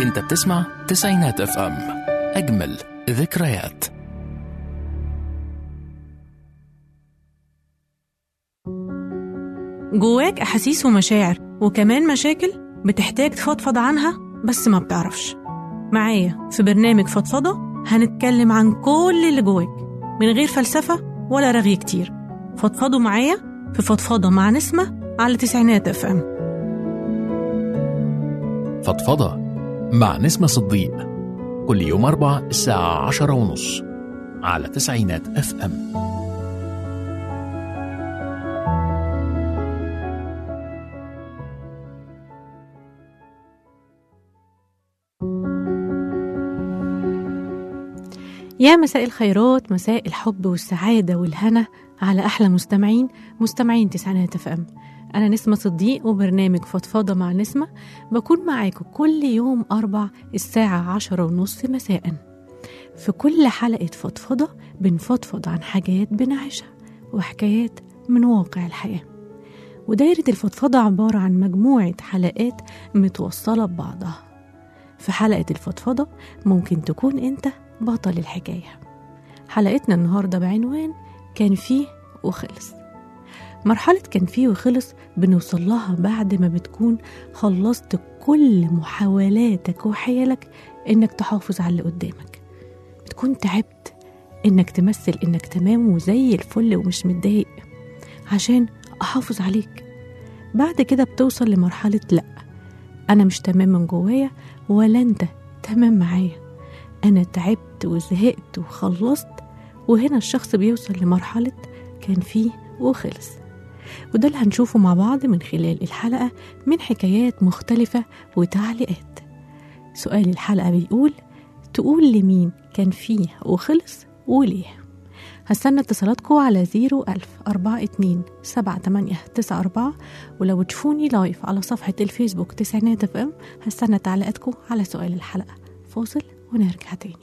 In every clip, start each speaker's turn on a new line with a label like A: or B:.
A: انت بتسمع تسعينات اف ام اجمل ذكريات
B: جواك أحاسيس ومشاعر وكمان مشاكل بتحتاج تفضفض عنها بس ما بتعرفش معايا في برنامج فضفضة هنتكلم عن كل اللي جواك من غير فلسفة ولا رغي كتير فضفضوا معايا في فضفضة مع نسمة على تسعينات اف ام
A: فضفضة مع نسمة صديق كل يوم أربع الساعة عشرة ونص على تسعينات اف ام
B: يا مساء الخيرات مساء الحب والسعادة والهنا على أحلى مستمعين مستمعين تسعينات اف ام أنا نسمة صديق وبرنامج فضفضة مع نسمة بكون معاكم كل يوم أربع الساعة عشرة ونص مساء في كل حلقة فضفضة بنفضفض عن حاجات بنعيشها وحكايات من واقع الحياة ودايرة الفضفضة عبارة عن مجموعة حلقات متوصلة ببعضها في حلقة الفضفضة ممكن تكون أنت بطل الحكاية حلقتنا النهاردة بعنوان كان فيه وخلص مرحلة كان فيه وخلص بنوصل لها بعد ما بتكون خلصت كل محاولاتك وحيلك إنك تحافظ على اللي قدامك بتكون تعبت إنك تمثل إنك تمام وزي الفل ومش متضايق عشان أحافظ عليك بعد كده بتوصل لمرحلة لأ أنا مش تمام من جوايا ولا أنت تمام معايا أنا تعبت وزهقت وخلصت وهنا الشخص بيوصل لمرحلة كان فيه وخلص وده اللي هنشوفه مع بعض من خلال الحلقة من حكايات مختلفة وتعليقات سؤال الحلقة بيقول تقول لمين كان فيه وخلص وليه هستنى اتصالاتكم على زيرو ألف أربعة اتنين سبعة تمانية تسعة أربعة ولو تشوفوني لايف على صفحة الفيسبوك تسعينات اف ام هستنى تعليقاتكم على سؤال الحلقة فاصل ونرجع تاني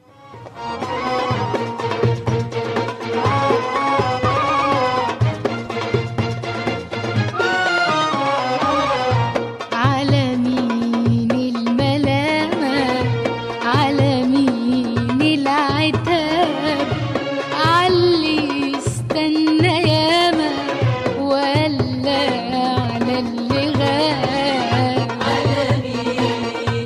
C: على مين الملامة على مين العتاب علي استنى ياما ولا على اللي غاب على مين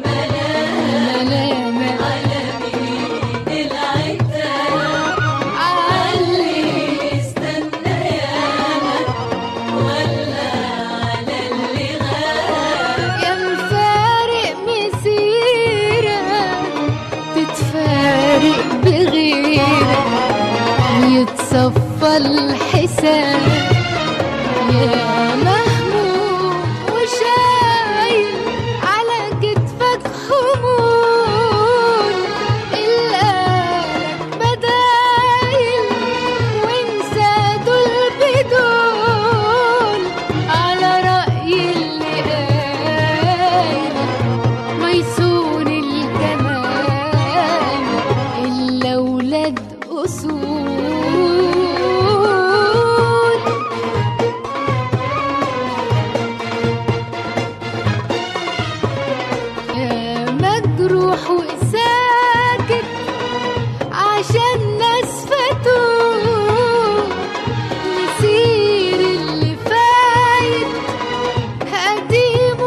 C: الملامة على مين العتاب علي استنى ياما ولا على اللي غاب يا مفارق مسيرة تتفارق بغيرك يتصفى الحساب يا مهموم وشايل على كتفك حمول القلق بدايل وانسى دول بدول على رأي اللي قايل ميسون الجمال إلا ولاد أصول يا مجروح وساكت عشان ناس فاتوه نسير اللي فايت قديم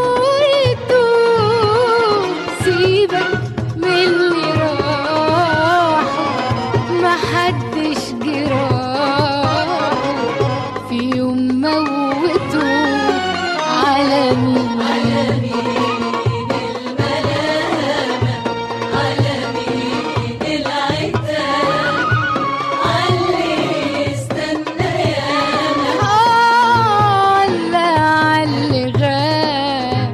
C: ويتوه سيبك من اللي راح محدش جراح في يوم موته على مين على مين الملامة على مين العتاب علي استنى ياما على علي غاب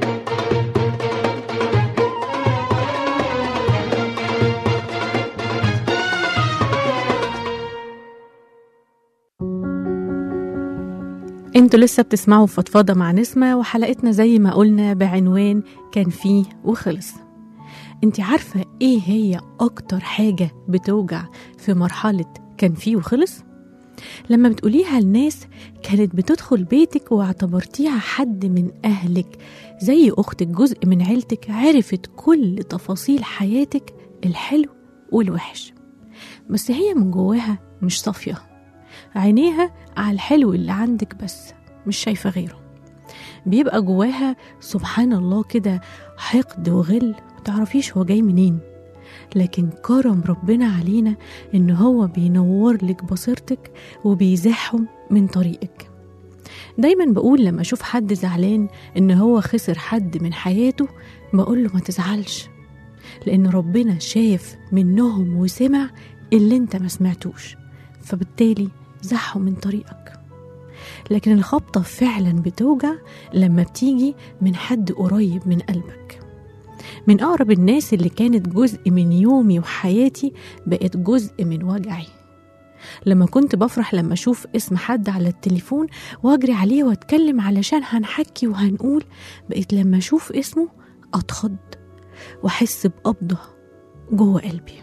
B: انتوا لسه بتسمعوا فضفضة مع نسمة وحلقتنا زي ما قلنا بعنوان كان فيه وخلص انت عارفة ايه هي اكتر حاجة بتوجع في مرحلة كان فيه وخلص لما بتقوليها لناس كانت بتدخل بيتك واعتبرتيها حد من أهلك زي أختك جزء من عيلتك عرفت كل تفاصيل حياتك الحلو والوحش بس هي من جواها مش صافية عينيها على الحلو اللي عندك بس مش شايفة غيره بيبقى جواها سبحان الله كده حقد وغل متعرفيش هو جاي منين لكن كرم ربنا علينا ان هو بينور لك بصيرتك وبيزاحهم من طريقك دايما بقول لما اشوف حد زعلان ان هو خسر حد من حياته بقول له ما تزعلش لان ربنا شاف منهم وسمع اللي انت ما سمعتوش فبالتالي زحهم من طريقك لكن الخبطة فعلا بتوجع لما بتيجي من حد قريب من قلبك من أقرب الناس اللي كانت جزء من يومي وحياتي بقت جزء من وجعي لما كنت بفرح لما أشوف اسم حد على التليفون وأجري عليه وأتكلم علشان هنحكي وهنقول بقيت لما أشوف اسمه أتخض وأحس بقبضة جوه قلبي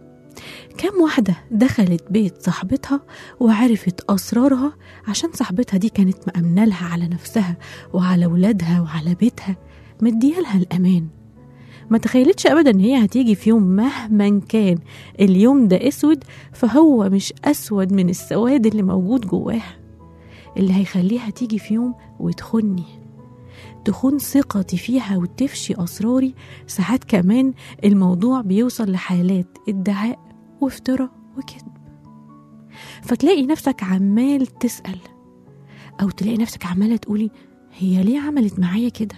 B: كم واحدة دخلت بيت صاحبتها وعرفت أسرارها عشان صاحبتها دي كانت مأمنة لها على نفسها وعلى ولادها وعلى بيتها مديالها الأمان ما تخيلتش أبدا إن هي هتيجي في يوم مهما كان اليوم ده أسود فهو مش أسود من السواد اللي موجود جواها اللي هيخليها تيجي في يوم وتخني تخون ثقتي فيها وتفشي أسراري ساعات كمان الموضوع بيوصل لحالات ادعاء وافتراء وكذب فتلاقي نفسك عمال تسأل أو تلاقي نفسك عمالة تقولي هي ليه عملت معايا كده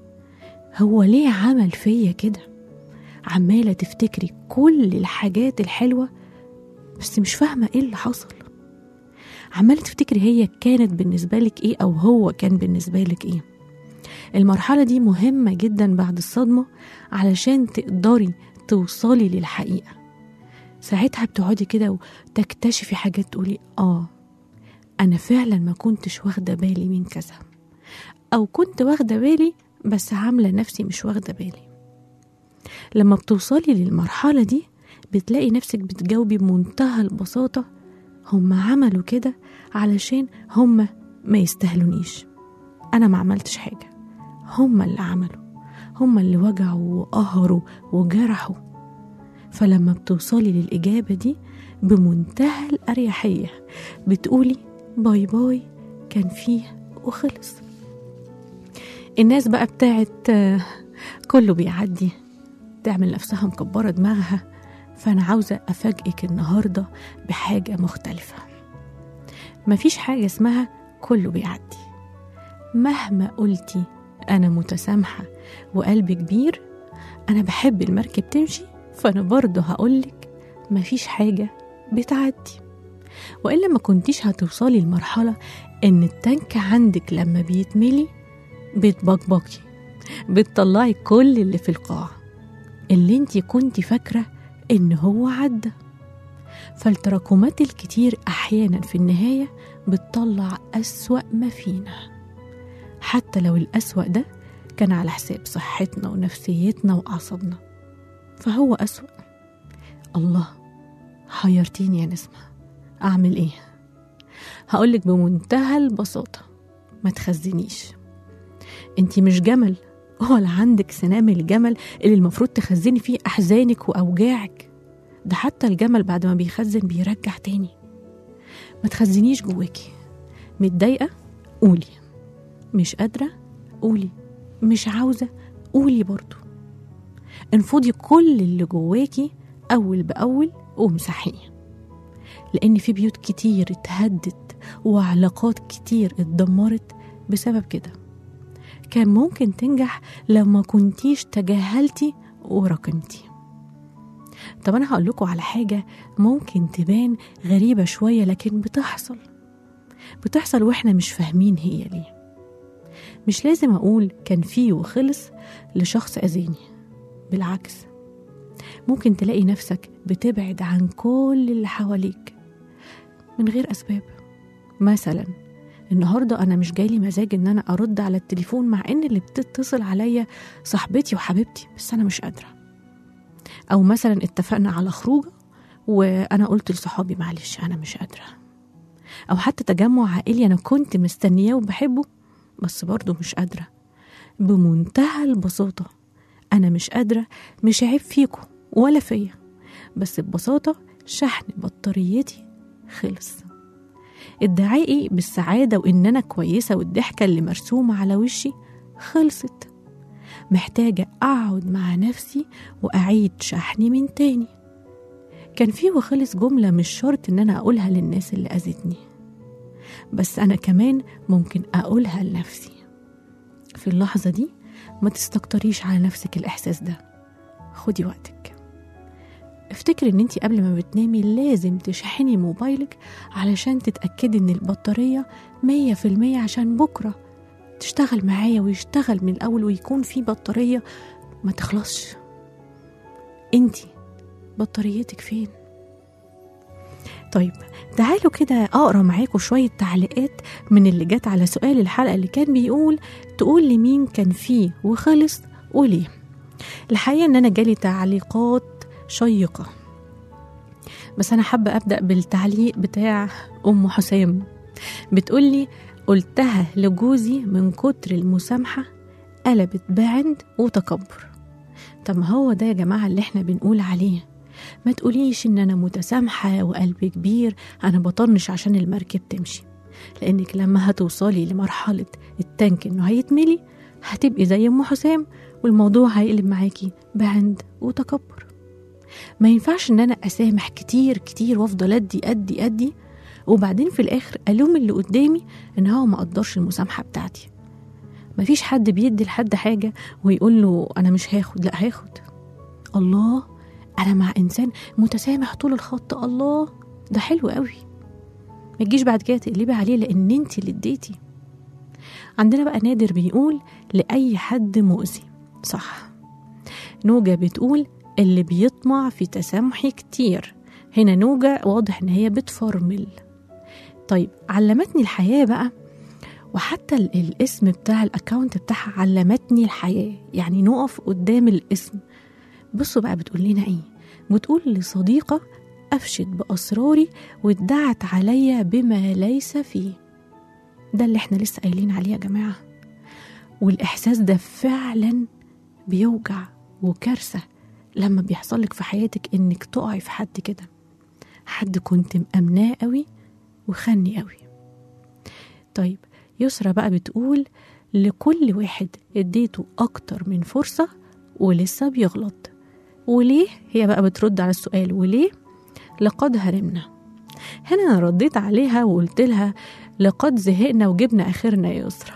B: هو ليه عمل فيا كده عمالة تفتكري كل الحاجات الحلوة بس مش فاهمة ايه اللي حصل عمالة تفتكري هي كانت بالنسبة لك ايه أو هو كان بالنسبة لك ايه المرحلة دي مهمة جدا بعد الصدمة علشان تقدري توصلي للحقيقة ساعتها بتقعدي كده وتكتشفي حاجات تقولي اه انا فعلا ما كنتش واخده بالي من كذا او كنت واخده بالي بس عامله نفسي مش واخده بالي لما بتوصلي للمرحله دي بتلاقي نفسك بتجاوبي بمنتهى البساطه هم عملوا كده علشان هم ما يستاهلونيش انا ما عملتش حاجه هم اللي عملوا هم اللي وجعوا وقهروا وجرحوا فلما بتوصلي للإجابة دي بمنتهى الأريحية بتقولي باي باي كان فيه وخلص الناس بقى بتاعت آه، كله بيعدي تعمل نفسها مكبرة دماغها فأنا عاوزة أفاجئك النهاردة بحاجة مختلفة مفيش حاجة اسمها كله بيعدي مهما قلتي أنا متسامحة وقلبي كبير أنا بحب المركب تمشي فأنا برضه هقولك مفيش حاجة بتعدي وإلا ما كنتيش هتوصلي لمرحلة إن التانك عندك لما بيتملي بتبقبقي بتطلعي كل اللي في القاع اللي انتي كنتي فاكرة إن هو عدى فالتراكمات الكتير أحيانا في النهاية بتطلع أسوأ ما فينا حتى لو الأسوأ ده كان على حساب صحتنا ونفسيتنا وأعصابنا فهو أسوأ الله حيرتيني يا نسمة أعمل إيه؟ هقولك بمنتهى البساطة ما تخزنيش انتي مش جمل ولا عندك سنام الجمل اللي المفروض تخزني فيه أحزانك وأوجاعك ده حتى الجمل بعد ما بيخزن بيرجع تاني ما تخزنيش جواكي متضايقة قولي مش قادرة قولي مش عاوزة قولي برضو انفضي كل اللي جواكي أول بأول ومسحيه لأن في بيوت كتير اتهدت وعلاقات كتير اتدمرت بسبب كده كان ممكن تنجح لما كنتيش تجاهلتي وراكمتي طب أنا هقول لكم على حاجة ممكن تبان غريبة شوية لكن بتحصل بتحصل وإحنا مش فاهمين هي ليه مش لازم أقول كان فيه وخلص لشخص أذاني بالعكس ممكن تلاقي نفسك بتبعد عن كل اللي حواليك من غير أسباب مثلا النهاردة أنا مش جايلي مزاج إن أنا أرد على التليفون مع إن اللي بتتصل عليا صاحبتي وحبيبتي بس أنا مش قادرة أو مثلا اتفقنا على خروجة وأنا قلت لصحابي معلش أنا مش قادرة أو حتى تجمع عائلي أنا كنت مستنياه وبحبه بس برضه مش قادرة بمنتهى البساطة أنا مش قادرة مش عيب فيكم ولا فيا بس ببساطة شحن بطاريتي خلص ادعائي بالسعادة وإن أنا كويسة والضحكة اللي مرسومة على وشي خلصت محتاجة أقعد مع نفسي وأعيد شحني من تاني كان في وخلص جملة مش شرط إن أنا أقولها للناس اللي أذتني بس أنا كمان ممكن أقولها لنفسي في اللحظة دي ما تستكتريش على نفسك الإحساس ده خدي وقتك افتكري ان انت قبل ما بتنامي لازم تشحني موبايلك علشان تتأكدي ان البطارية مية في المية عشان بكرة تشتغل معايا ويشتغل من الأول ويكون في بطارية ما تخلصش انت بطاريتك فين طيب تعالوا كده اقرا معاكم شويه تعليقات من اللي جت على سؤال الحلقه اللي كان بيقول تقول لي مين كان فيه وخلص وليه الحقيقه ان انا جالي تعليقات شيقه بس انا حابه ابدا بالتعليق بتاع ام حسام بتقولي قلتها لجوزي من كتر المسامحه قلبت بعند وتكبر طب ما هو ده يا جماعه اللي احنا بنقول عليه ما تقوليش ان انا متسامحه وقلبي كبير انا بطنش عشان المركب تمشي لانك لما هتوصلي لمرحله التانك انه هيتملي هتبقي زي ام حسام والموضوع هيقلب معاكي بعند وتكبر ما ينفعش ان انا اسامح كتير كتير وافضل ادي ادي ادي وبعدين في الاخر الوم اللي قدامي ان هو ما قدرش المسامحه بتاعتي مفيش حد بيدي لحد حاجه ويقول له انا مش هاخد لا هاخد الله انا مع انسان متسامح طول الخط الله ده حلو قوي ما تجيش بعد كده تقلبي عليه لان انت اللي اديتي عندنا بقى نادر بيقول لاي حد مؤذي صح نوجة بتقول اللي بيطمع في تسامحي كتير هنا نوجة واضح ان هي بتفرمل طيب علمتني الحياة بقى وحتى ال- الاسم بتاع الاكونت بتاعها علمتني الحياة يعني نقف قدام الاسم بصوا بقى بتقول لنا ايه بتقول لصديقة أفشت بأسراري وادعت عليا بما ليس فيه ده اللي احنا لسه قايلين عليه يا جماعة والإحساس ده فعلا بيوجع وكارثة لما بيحصلك في حياتك إنك تقعي في حد كده حد كنت مأمناه قوي وخني قوي طيب يسرى بقى بتقول لكل واحد اديته أكتر من فرصة ولسه بيغلط وليه هي بقى بترد على السؤال وليه لقد هرمنا هنا انا رديت عليها وقلت لها لقد زهقنا وجبنا اخرنا يا يسرا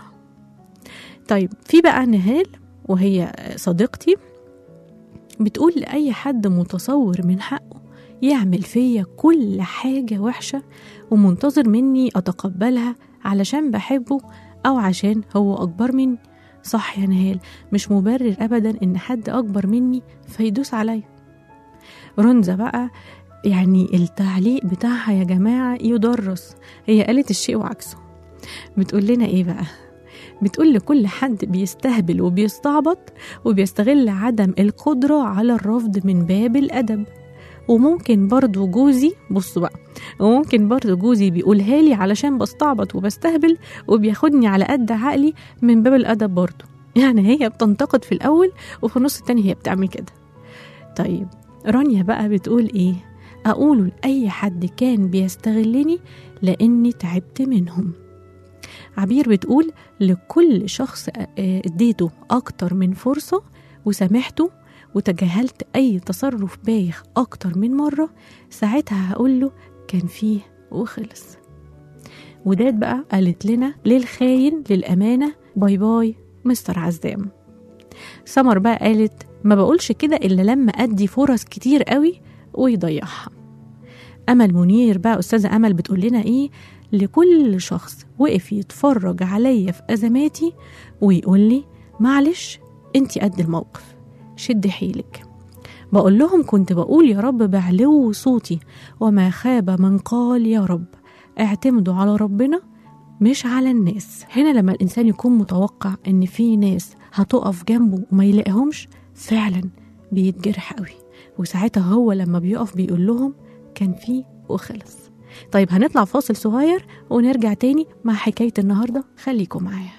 B: طيب في بقى نهال وهي صديقتي بتقول لأي حد متصور من حقه يعمل فيا كل حاجة وحشة ومنتظر مني أتقبلها علشان بحبه أو عشان هو أكبر مني صح يا نهال مش مبرر أبدا إن حد أكبر مني فيدوس عليا رنزة بقى يعني التعليق بتاعها يا جماعة يدرس هي قالت الشيء وعكسه بتقول لنا إيه بقى بتقول لكل حد بيستهبل وبيستعبط وبيستغل عدم القدرة على الرفض من باب الأدب وممكن برضو جوزي بصوا بقى وممكن برضو جوزي بيقولها لي علشان بستعبط وبستهبل وبياخدني على قد عقلي من باب الأدب برضو يعني هي بتنتقد في الأول وفي النص التاني هي بتعمل كده طيب رانيا بقى بتقول إيه أقوله لأي حد كان بيستغلني لأني تعبت منهم عبير بتقول لكل شخص آه، اديته أكتر من فرصة وسامحته وتجاهلت أي تصرف بايخ أكتر من مرة ساعتها هقوله كان فيه وخلص وداد بقى قالت لنا للخاين للأمانة باي باي مستر عزام سمر بقى قالت ما بقولش كده إلا لما أدي فرص كتير قوي ويضيعها أمل منير بقى أستاذة أمل بتقول لنا إيه لكل شخص وقف يتفرج عليا في أزماتي ويقول لي معلش انتي قد الموقف شد حيلك بقول لهم كنت بقول يا رب بعلو صوتي وما خاب من قال يا رب اعتمدوا على ربنا مش على الناس هنا لما الإنسان يكون متوقع إن في ناس هتقف جنبه وما يلاقيهمش فعلا بيتجرح قوي وساعتها هو لما بيقف بيقول لهم كان في وخلص طيب هنطلع فاصل صغير ونرجع تاني مع حكاية النهاردة خليكم معايا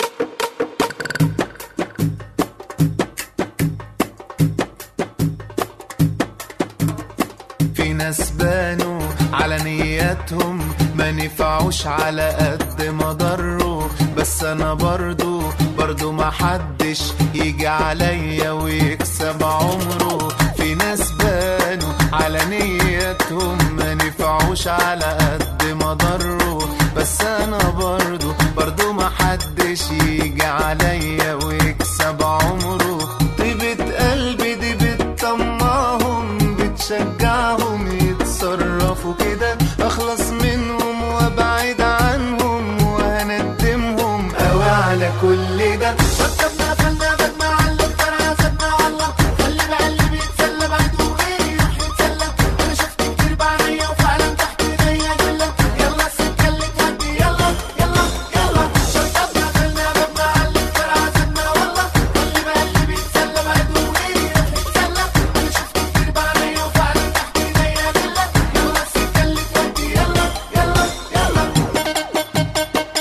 D: في ناس بانوا على نياتهم ما نفعوش على قد ما ضروا بس انا برضو برضو ما حدش يجي عليا ويكسب عمره في ناس بانوا على نياتهم ما نفعوش على قد ما ضروا بس انا برضو برضو ما حدش يجي عليا ويكسب عمره طيبة قلبي دي بتطمعهم بتشجعهم يتصرفوا كده اخلص منهم وابعد عنهم وهندمهم قوي على كل ده ركبنا خلنا بدنا علق ترى سدنا والله خلي بقلبي بيتسلى بعده غيري يروح يتسلى انا شفت كتير بعينيا وفعلا تحت ايديا جله يلا السكه اللي تهدي يلا يلا يلا ركبنا خلنا بدنا علق ترى سدنا والله خلي بقلبي بيتسلى بعده غيري يروح يتسلى انا شفت كتير بعينيا وفعلا تحت ايديا جله يلا السكه اللي تهدي يلا يلا يلا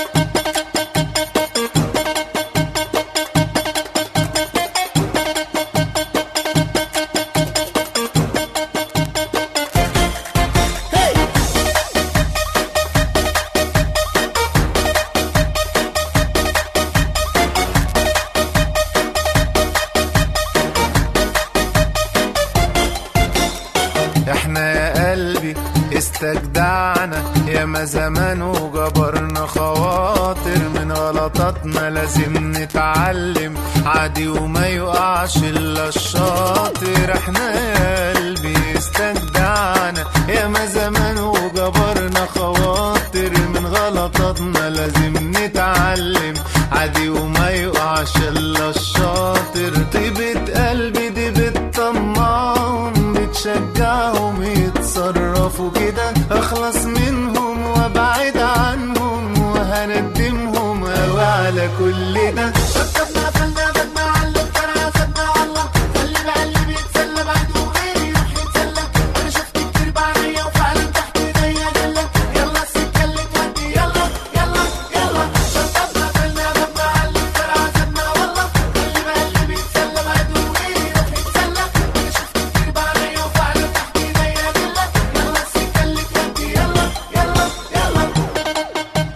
D: احنا يا قلبي استجدعنا يا ما زمان وجبرنا خواطر من غلطاتنا لازم نتعلم عادي وما يقعش الا الشاطر احنا يا قلبي استجدعنا يا ما زمان وجبرنا خواطر من غلطاتنا لازم نتعلم عادي وما يقعش الا الشاطر طيبة قلبي دي بتطمعهم بتشجعهم يتصرفوا كده اخلص منهم وابعد عنهم وهندمهم قوي على كل ده ركبنا فلنا بدنا علق ترى سدنا والله خلي بقلبي يتسلى بعده غيري يروح يتسلى انا شفت كتير بعينيا وفعلا تحت ايديا جله يلا السكه اللي تهدي يلا يلا يلا ركبنا فلنا بدنا علق ترى سدنا والله خلي بقلبي يتسلى بعده غيري يروح يتسلى انا شفت كتير بعينيا وفعلا تحت ايديا جله يلا السكه اللي تهدي يلا يلا يلا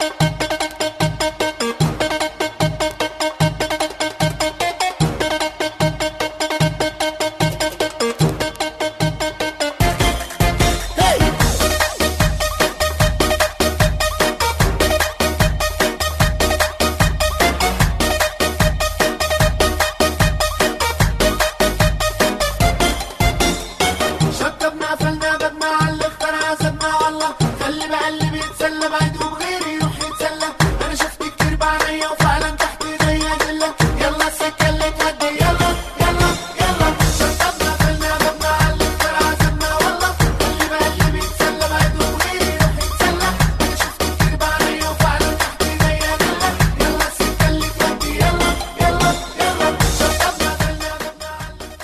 D: شطبنا قفلنا بدنا علق ترى سدنا والله خلي بقلبي يتسلى بعده بغيري يروح يتسلى انا شفت كتير بعينيا وفعلا تحت ايديا جله يلا السكه اللي تهدي يلا يلا يلا شطبنا قفلنا بدنا علق ترى سدنا والله خلي بقلبي يتسلى بعده بغيري يروح يتسلى انا شفت كتير بعينيا وفعلا تحت ايديا جله يلا السكه اللي تهدي يلا يلا يلا شطبنا قفلنا بدنا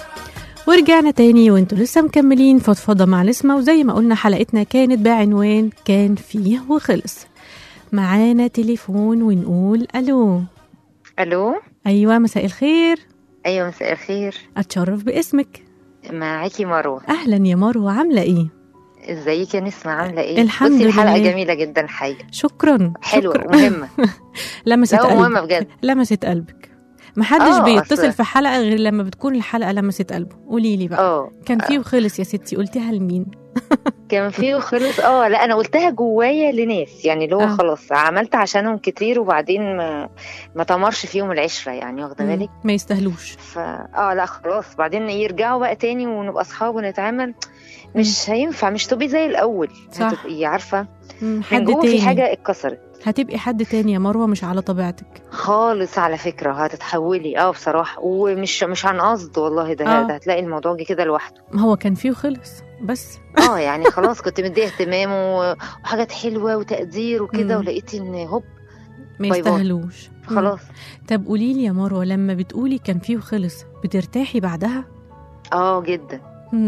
B: ورجعنا تاني وانتوا لسه مكملين فضفضة مع نسمة وزي ما قلنا حلقتنا كانت بعنوان كان فيه وخلص معانا تليفون ونقول الو
E: الو
B: ايوه مساء الخير
E: ايوه مساء الخير
B: اتشرف باسمك
E: معاكي مروه
B: اهلا يا مروه عامله ايه
E: ازيك يا نسمة عامله ايه
B: الحمد
E: بصي الحلقه
B: لله.
E: جميله جدا حقيقه
B: شكرا
E: حلوه
B: شكرا.
E: ومهمه
B: لمست
E: لا مهمه
B: قلبك
E: بجد
B: لمست قلبك محدش
E: آه،
B: بيتصل
E: أصل-
B: في حلقه غير لما بتكون الحلقه لمست قلبه قولي لي بقى
E: اه
B: كان فيه وخلص يا ستي قلتيها لمين
E: كان فيه وخلص اه لا انا قلتها جوايا لناس يعني اللي هو
B: آه.
E: خلاص عملت عشانهم كتير وبعدين ما, ما تمرش فيهم العشره يعني واخده
B: مم،
E: بالك
B: ما يستاهلوش
E: ف اه لا خلاص بعدين يرجعوا بقى تاني ونبقى اصحاب ونتعامل مش هينفع مش تبقي زي الاول
B: صح.
E: هتبقي عارفه
B: مم،
E: من
B: حد
E: جوه
B: تاني
E: في حاجه اتكسرت
B: هتبقي حد تاني يا مروه مش على طبيعتك
E: خالص على فكره هتتحولي اه بصراحه ومش مش عن قصد والله ده,
B: آه.
E: ده هتلاقي الموضوع جه كده لوحده
B: ما هو كان فيه وخلص بس
E: اه يعني خلاص كنت مديه اهتمام و- وحاجات حلوه وتقدير وكده
B: مم.
E: ولقيت ان هوب
B: ما
E: باي باي.
B: يستاهلوش مم.
E: خلاص
B: طب قولي لي يا مروه لما بتقولي كان فيه وخلص بترتاحي بعدها
E: اه جدا
B: مم.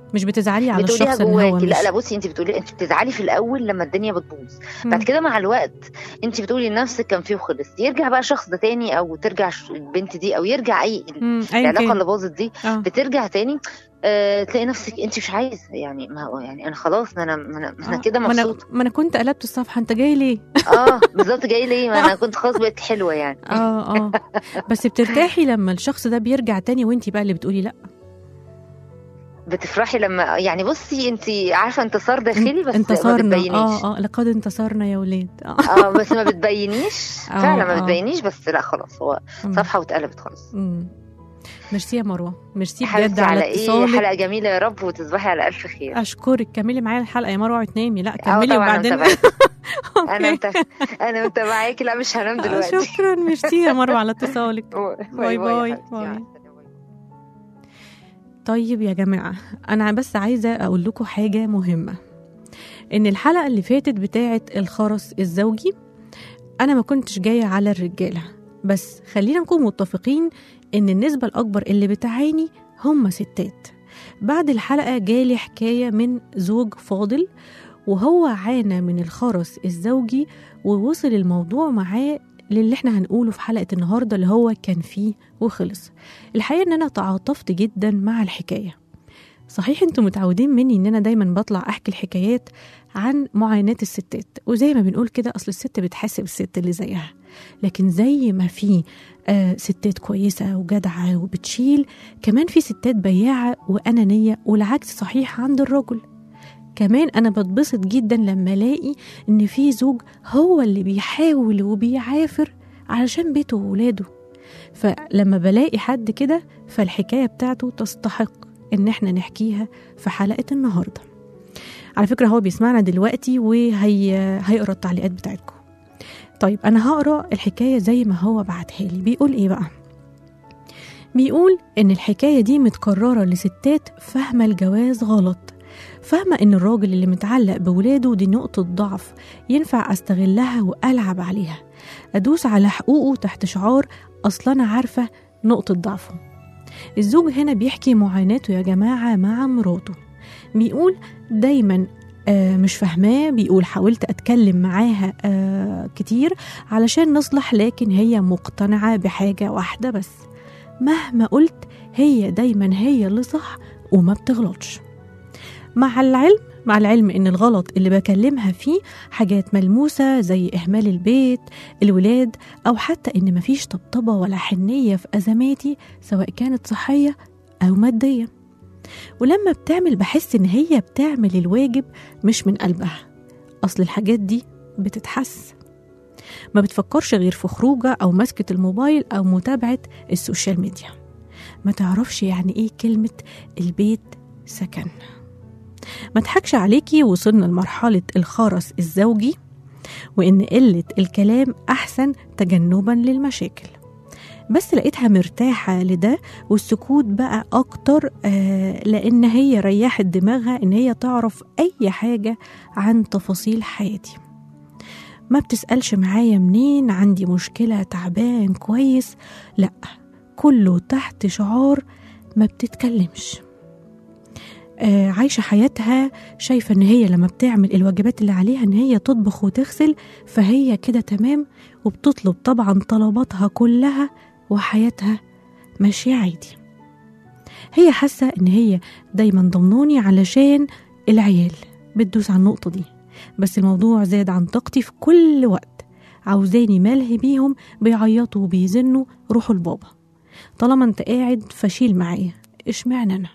B: مش بتزعلي على
E: بتقوليها
B: الشخص ان هو
E: جواكي لا
B: مش
E: لا بصي انت بتقولي انت بتزعلي في الاول لما الدنيا بتبوظ
B: مم.
E: بعد كده مع الوقت انت بتقولي لنفسك كان فيه وخلص يرجع بقى شخص ده تاني او ترجع ش- البنت دي او يرجع اي
B: مم، أيا
E: العلاقه
B: كان.
E: اللي باظت دي
B: آه.
E: بترجع تاني آه تلاقي نفسك انت مش عايزه يعني ما هو يعني انا خلاص ما انا ما انا, ما أنا
B: آه،
E: كده
B: ما انا
E: مبسوطه
B: ما انا كنت قلبت الصفحه انت جاي ليه
E: اه بالظبط جاي ليه ما انا كنت خلاص بقت حلوه يعني
B: اه اه بس بترتاحي لما الشخص ده بيرجع تاني وانتي بقى اللي بتقولي لا
E: بتفرحي لما يعني بصي انت عارفه انتصار داخلي بس ما
B: انتصرنا
E: بتبينيش
B: اه اه لقد انتصرنا يا ولاد اه
E: اه بس ما بتبينيش
B: آه،
E: فعلا ما
B: آه.
E: بتبينيش بس لا خلاص هو
B: مم.
E: صفحه واتقلبت خلاص
B: مم. ميرسي يا مروه ميرسي بجد
E: حبيبتي
B: على
E: على ايه
B: اتصالك
E: حلقه جميله يا رب وتصبحي على الف خير
B: اشكرك كملي معايا الحلقه يا مروه اوعي تنامي لا
E: اه
B: كملي
E: طبعا انا
B: وبعدين
E: متابعاكي انا
B: أوكي.
E: متابعاكي انا متابعاكي لا مش هنام
B: آه،
E: دلوقتي
B: شكرا ميرسي يا مروه على اتصالك باي
E: باي
B: باي.
E: يا حبيبتي.
B: باي.
E: مع السلامة.
B: طيب يا جماعة أنا بس عايزة أقول لكم حاجة مهمة إن الحلقة اللي فاتت بتاعة الخرس الزوجي أنا ما كنتش جاية على الرجالة بس خلينا نكون متفقين إن النسبة الأكبر اللي بتعاني هم ستات بعد الحلقة جالي حكاية من زوج فاضل وهو عانى من الخرس الزوجي ووصل الموضوع معاه للي احنا هنقوله في حلقة النهاردة اللي هو كان فيه وخلص الحقيقة ان انا تعاطفت جدا مع الحكاية صحيح انتوا متعودين مني ان انا دايما بطلع احكي الحكايات عن معاناة الستات وزي ما بنقول كده اصل الست بتحاسب الست اللي زيها لكن زي ما في آه ستات كويسة وجدعة وبتشيل كمان في ستات بياعة وأنانية والعكس صحيح عند الرجل كمان أنا بتبسط جدا لما ألاقي إن في زوج هو اللي بيحاول وبيعافر علشان بيته وولاده فلما بلاقي حد كده فالحكاية بتاعته تستحق إن احنا نحكيها في حلقة النهاردة على فكرة هو بيسمعنا دلوقتي وهي هيقرا التعليقات بتاعتكم طيب أنا هقرا الحكاية زي ما هو بعتها لي بيقول إيه بقى بيقول إن الحكاية دي متكررة لستات فاهمة الجواز غلط فاهمة إن الراجل اللي متعلق بولاده دي نقطة ضعف ينفع أستغلها وألعب عليها أدوس على حقوقه تحت شعار أصلا أنا عارفة نقطة ضعفه الزوج هنا بيحكي معاناته يا جماعة مع مراته بيقول دايما آه مش فاهماه بيقول حاولت أتكلم معاها آه كتير علشان نصلح لكن هي مقتنعة بحاجة واحدة بس مهما قلت هي دايما هي اللي صح وما بتغلطش مع العلم مع العلم ان الغلط اللي بكلمها فيه حاجات ملموسة زي اهمال البيت الولاد او حتى ان مفيش طبطبة ولا حنية في ازماتي سواء كانت صحية او مادية ولما بتعمل بحس ان هي بتعمل الواجب مش من قلبها اصل الحاجات دي بتتحس ما بتفكرش غير في خروجة او مسكة الموبايل او متابعة السوشيال ميديا ما تعرفش يعني ايه كلمة البيت سكن ما اضحكش عليكي وصلنا لمرحلة الخرس الزوجي وإن قلة الكلام أحسن تجنبا للمشاكل بس لقيتها مرتاحة لده والسكوت بقى أكتر آه لأن هي ريحت دماغها إن هي تعرف أي حاجة عن تفاصيل حياتي ما بتسألش معايا منين عندي مشكلة تعبان كويس لأ كله تحت شعار ما بتتكلمش آه، عايشة حياتها شايفة إن هي لما بتعمل الواجبات اللي عليها إن هي تطبخ وتغسل فهي كده تمام وبتطلب طبعا طلباتها كلها وحياتها ماشية عادي هي حاسة إن هي دايما ضمنوني علشان العيال بتدوس على النقطة دي بس الموضوع زاد عن طاقتي في كل وقت عاوزاني ملهي بيهم بيعيطوا وبيزنوا روحوا لبابا طالما انت قاعد فشيل معايا اشمعنى انا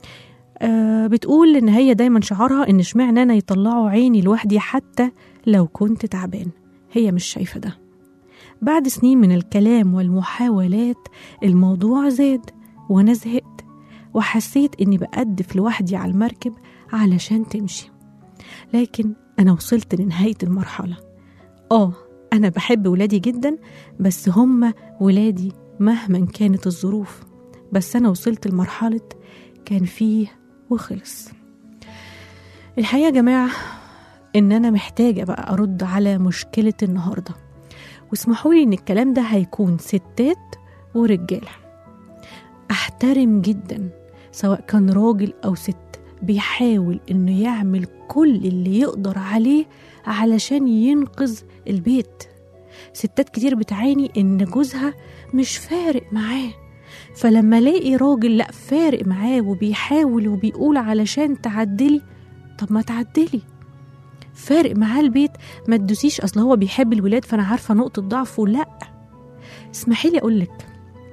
B: آه بتقول ان هي دايما شعارها ان اشمعنى انا يطلعوا عيني لوحدي حتى لو كنت تعبان هي مش شايفه ده بعد سنين من الكلام والمحاولات الموضوع زاد وانا زهقت وحسيت اني بقدف لوحدي على المركب علشان تمشي لكن انا وصلت لنهايه المرحله اه انا بحب ولادي جدا بس هم ولادي مهما كانت الظروف بس انا وصلت لمرحله كان فيه وخلص الحقيقة يا جماعة إن أنا محتاجة بقى أرد على مشكلة النهاردة واسمحوا لي إن الكلام ده هيكون ستات ورجالة أحترم جدا سواء كان راجل أو ست بيحاول انه يعمل كل اللي يقدر عليه علشان ينقذ البيت ستات كتير بتعاني ان جوزها مش فارق معاه فلما الاقي راجل لا فارق معاه وبيحاول وبيقول علشان تعدلي طب ما تعدلي فارق معاه البيت ما تدوسيش اصل هو بيحب الولاد فانا عارفه نقطه ضعفه لا اسمحي لي اقول لك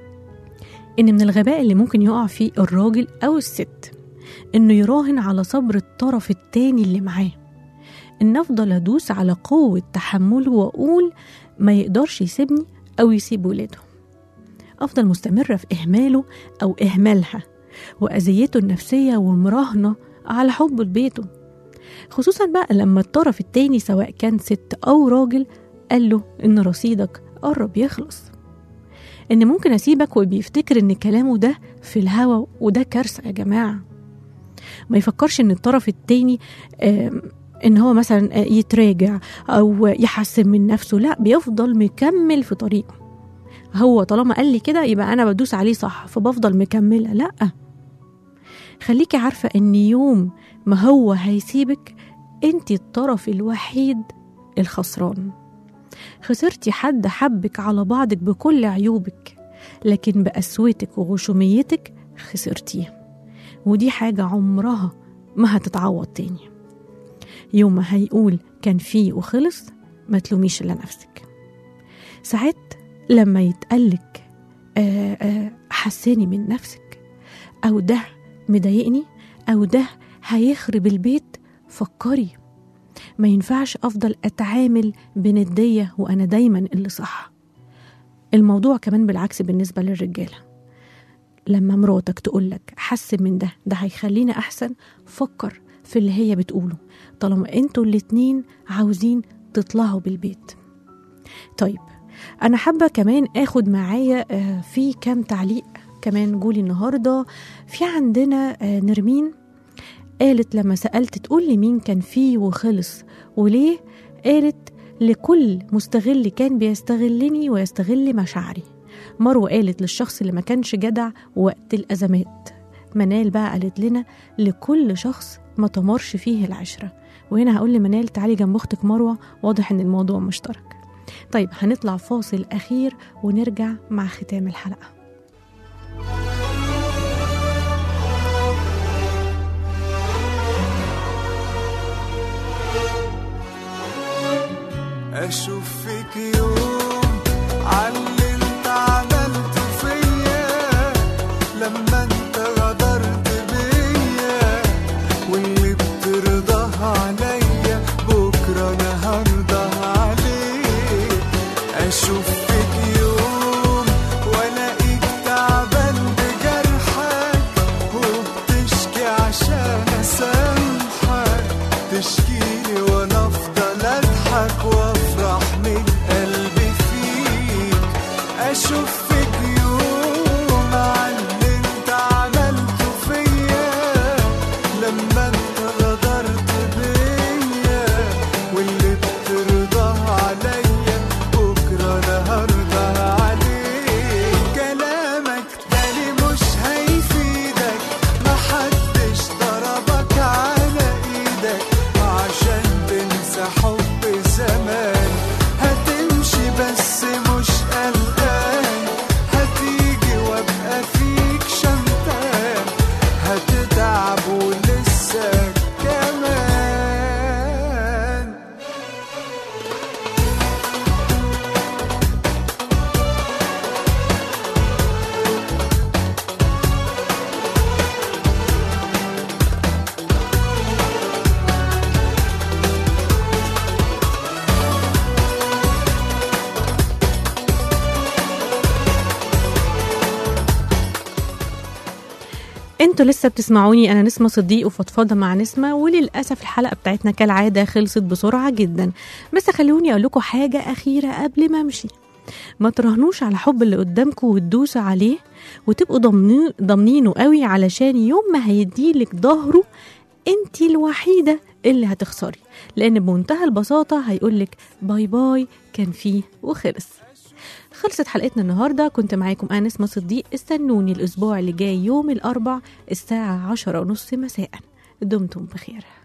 B: ان من الغباء اللي ممكن يقع فيه الراجل او الست انه يراهن على صبر الطرف التاني اللي معاه ان افضل ادوس على قوه تحمله واقول ما يقدرش يسيبني او يسيب ولاده افضل مستمره في اهماله او اهمالها واذيته النفسيه ومراهنه على حبه لبيته خصوصا بقى لما الطرف التاني سواء كان ست او راجل قال له ان رصيدك قرب يخلص ان ممكن اسيبك وبيفتكر ان كلامه ده في الهوا وده كارثه يا جماعه ما يفكرش ان الطرف التاني آم، ان هو مثلا آه، يتراجع او يحسن من نفسه لا بيفضل مكمل في طريقه هو طالما قال لي كده يبقى انا بدوس عليه صح فبفضل مكمله لا خليكي عارفه ان يوم ما هو هيسيبك انت الطرف الوحيد الخسران خسرتي حد حبك على بعضك بكل عيوبك لكن بقسوتك وغشوميتك خسرتيه ودي حاجة عمرها ما هتتعوض تاني يوم ما هيقول كان فيه وخلص ما تلوميش إلا نفسك ساعات لما يتقلك آه، آه، حساني من نفسك أو ده مضايقني أو ده هيخرب البيت فكري ما ينفعش أفضل أتعامل بندية وأنا دايما اللي صح الموضوع كمان بالعكس بالنسبة للرجالة لما مراتك تقولك حسن من ده ده هيخلينا أحسن فكر في اللي هي بتقوله طالما انتوا الاتنين عاوزين تطلعوا بالبيت طيب أنا حابة كمان آخد معايا آه، في كام تعليق كمان جولي النهاردة في عندنا آه، نرمين قالت لما سألت تقول لي مين كان فيه وخلص وليه قالت لكل مستغل كان بيستغلني ويستغل مشاعري مروة قالت للشخص اللي ما كانش جدع وقت الأزمات منال بقى قالت لنا لكل شخص ما تمرش فيه العشرة وهنا هقول لمنال تعالي جنب أختك مروة واضح إن الموضوع مشترك طيب هنطلع فاصل أخير ونرجع مع ختام الحلقة
F: اشوف فيك يوم عاللي انت عملته فيا لما انت غدرت بيا واللي بترضاه عليا بكره انا هرضى عليك اشوف فيك يوم والاقيك تعبان بجرحك وبتشكي عشان اسامحك تشكيلي وانا افضل اضحك وافرح من قلبي فيك اشوف فيك يوم عن اللي انت عملته فيا لما انت غدرت بيا واللي بترضاه عليا بكره انا هرضى عليك كلامك تاني مش هيفيدك محدش ضربك على ايدك عشان تنسى حب زمان هتمشي بس مش قلقان هتيجي وابقى فيك شمتان هتتعب ولسه كمان
B: انتوا لسه بتسمعوني انا نسمة صديق وفضفاضة مع نسمة وللأسف الحلقة بتاعتنا كالعادة خلصت بسرعة جدا بس خلوني اقول لكم حاجة أخيرة قبل ما امشي ما تراهنوش على حب اللي قدامكم وتدوسوا عليه وتبقوا ضامنين ضامنينه قوي علشان يوم ما هيديلك ظهره انت الوحيدة اللي هتخسري لان بمنتهى البساطة هيقولك باي باي كان فيه وخلص خلصت حلقتنا النهارده كنت معاكم انا نسمة صديق استنوني الاسبوع اللي جاي يوم الاربع الساعة عشرة ونص مساء دمتم بخير